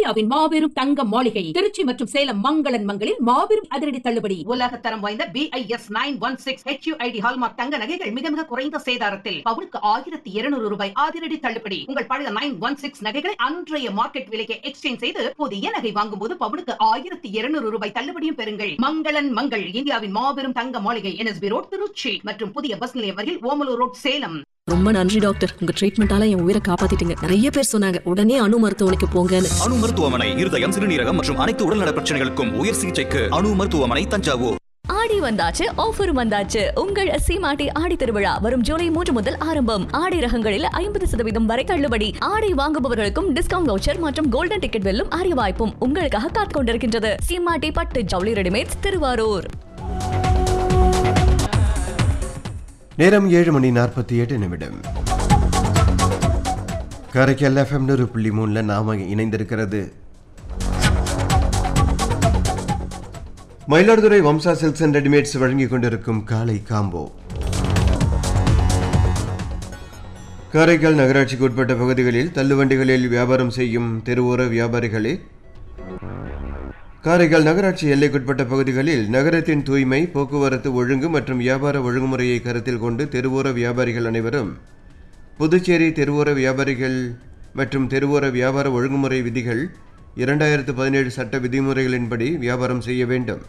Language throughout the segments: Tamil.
இந்தியாவின் மாபெரும் தங்க மாளிகை திருச்சி மற்றும் சேலம் மங்களன் மங்களில் மாபெரும் அதிரடி தள்ளுபடி உலக தரம் வாய்ந்த BIS nine one six HUID hallmark தங்க நகைகள் மிக மிக குறைந்த சேதாரத்தில் பவுனுக்கு ஆயிரத்தி இருநூறு ரூபாய் அதிரடி தள்ளுபடி உங்கள் பழைய நைன் ஒன் சிக்ஸ் நகைகளை அன்றைய மார்க்கெட் விலைக்கு எக்ஸ்சேஞ்ச் செய்து புதிய நகை வாங்கும் போது பவுனுக்கு ஆயிரத்தி இருநூறு ரூபாய் தள்ளுபடியும் பெறுங்கள் மங்களன் மங்கள் இந்தியாவின் மாபெரும் தங்க மாளிகை என்எஸ்பி ரோட் திருச்சி மற்றும் புதிய பஸ் நிலையம் வரையில் ஓமலூர் ரோட் சேலம் ரொம்ப நன்றி டாக்டர் உங்க ட்ரீட்மெண்டால என் உயிரை காப்பாத்திட்டீங்க நிறைய பேர் சொன்னாங்க உடனே அணு மருத்துவமனைக்கு போங்கன்னு அணு மருத்துவமனை இருதயம் சிறுநீரகம் மற்றும் அனைத்து உடல்நல பிரச்சனைகளுக்கும் உயர் சிகிச்சைக்கு அணு மருத்துவமனை தஞ்சாவூர் ஆடி வந்தாச்சு ஆஃபர் வந்தாச்சு உங்கள் சீமாட்டி ஆடி திருவிழா வரும் ஜூலை மூன்று முதல் ஆரம்பம் ஆடி ரகங்களில் ஐம்பது சதவீதம் வரை தள்ளுபடி ஆடை வாங்குபவர்களுக்கும் டிஸ்கவுண்ட் வவுச்சர் மற்றும் கோல்டன் டிக்கெட் வெல்லும் அரிய வாய்ப்பும் உங்களுக்காக காத்துக் கொண்டிருக்கின்றது சீமாட்டி பட்டு ஜவுளி ரெடிமேட்ஸ் திருவாரூர் நேரம் ஏழு மணி நாற்பத்தி எட்டு நிமிடம் காரைக்கால் எஃப்எம் நூறு புள்ளி மூணில் நாம இணைந்திருக்கிறது Mayiladuthurai Vamsa silks and readymades வழங்கிக் கொண்டிருக்கும் காலை காம்போ காரைக்கால் நகராட்சிக்கு உட்பட்ட பகுதிகளில் தள்ளுவண்டிகளில் வியாபாரம் செய்யும் தெருவோர வியாபாரிகளே காரைக்கால் நகராட்சி எல்லைக்குட்பட்ட பகுதிகளில் நகரத்தின் தூய்மை போக்குவரத்து ஒழுங்கு மற்றும் வியாபார ஒழுங்குமுறையை கருத்தில் கொண்டு தெருவோர வியாபாரிகள் அனைவரும் புதுச்சேரி தெருவோர வியாபாரிகள் மற்றும் தெருவோர வியாபார ஒழுங்குமுறை விதிகள் இரண்டாயிரத்து பதினேழு சட்ட விதிமுறைகளின்படி வியாபாரம் செய்ய வேண்டும்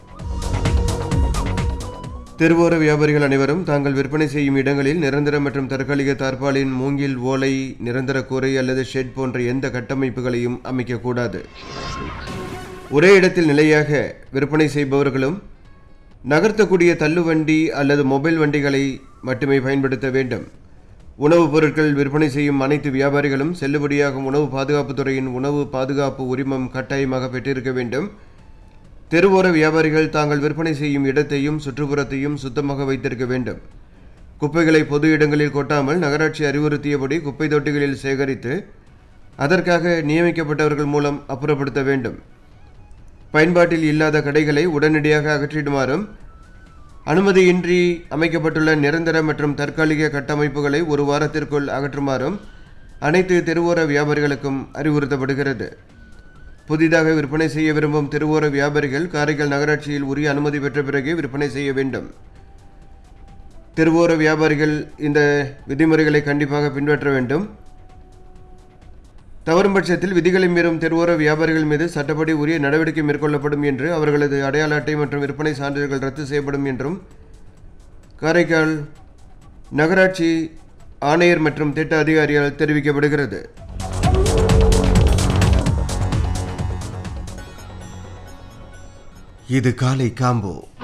தெருவோர வியாபாரிகள் அனைவரும் தாங்கள் விற்பனை செய்யும் இடங்களில் நிரந்தர மற்றும் தற்காலிக தார்பாலின் மூங்கில் ஓலை நிரந்தர கூரை அல்லது ஷெட் போன்ற எந்த கட்டமைப்புகளையும் அமைக்கக்கூடாது ஒரே இடத்தில் நிலையாக விற்பனை செய்பவர்களும் நகர்த்தக்கூடிய தள்ளுவண்டி அல்லது மொபைல் வண்டிகளை மட்டுமே பயன்படுத்த வேண்டும் உணவுப் பொருட்கள் விற்பனை செய்யும் அனைத்து வியாபாரிகளும் செல்லுபடியாகும் உணவு பாதுகாப்புத் துறையின் உணவு பாதுகாப்பு உரிமம் கட்டாயமாக பெற்றிருக்க வேண்டும் தெருவோர வியாபாரிகள் தாங்கள் விற்பனை செய்யும் இடத்தையும் சுற்றுப்புறத்தையும் சுத்தமாக வைத்திருக்க வேண்டும் குப்பைகளை பொது இடங்களில் கொட்டாமல் நகராட்சி அறிவுறுத்தியபடி குப்பை தொட்டிகளில் சேகரித்து அதற்காக நியமிக்கப்பட்டவர்கள் மூலம் அப்புறப்படுத்த வேண்டும் பயன்பாட்டில் இல்லாத கடைகளை உடனடியாக அகற்றிடுமாறும் அனுமதியின்றி அமைக்கப்பட்டுள்ள நிரந்தர மற்றும் தற்காலிக கட்டமைப்புகளை ஒரு வாரத்திற்குள் அகற்றுமாறும் அனைத்து தெருவோர வியாபாரிகளுக்கும் அறிவுறுத்தப்படுகிறது புதிதாக விற்பனை செய்ய விரும்பும் தெருவோர வியாபாரிகள் காரைக்கால் நகராட்சியில் உரிய அனுமதி பெற்ற பிறகே விற்பனை செய்ய வேண்டும் தெருவோர வியாபாரிகள் இந்த விதிமுறைகளை கண்டிப்பாக பின்பற்ற வேண்டும் தவறும் பட்சத்தில் விதிகளை மீறும் தெருவோர வியாபாரிகள் மீது சட்டப்படி உரிய நடவடிக்கை மேற்கொள்ளப்படும் என்று அவர்களது அடையாள அட்டை மற்றும் விற்பனை சான்றிதழ்கள் ரத்து செய்யப்படும் என்றும் காரைக்கால் நகராட்சி ஆணையர் மற்றும் திட்ட அதிகாரியால் தெரிவிக்கப்படுகிறது இது காலை காம்போ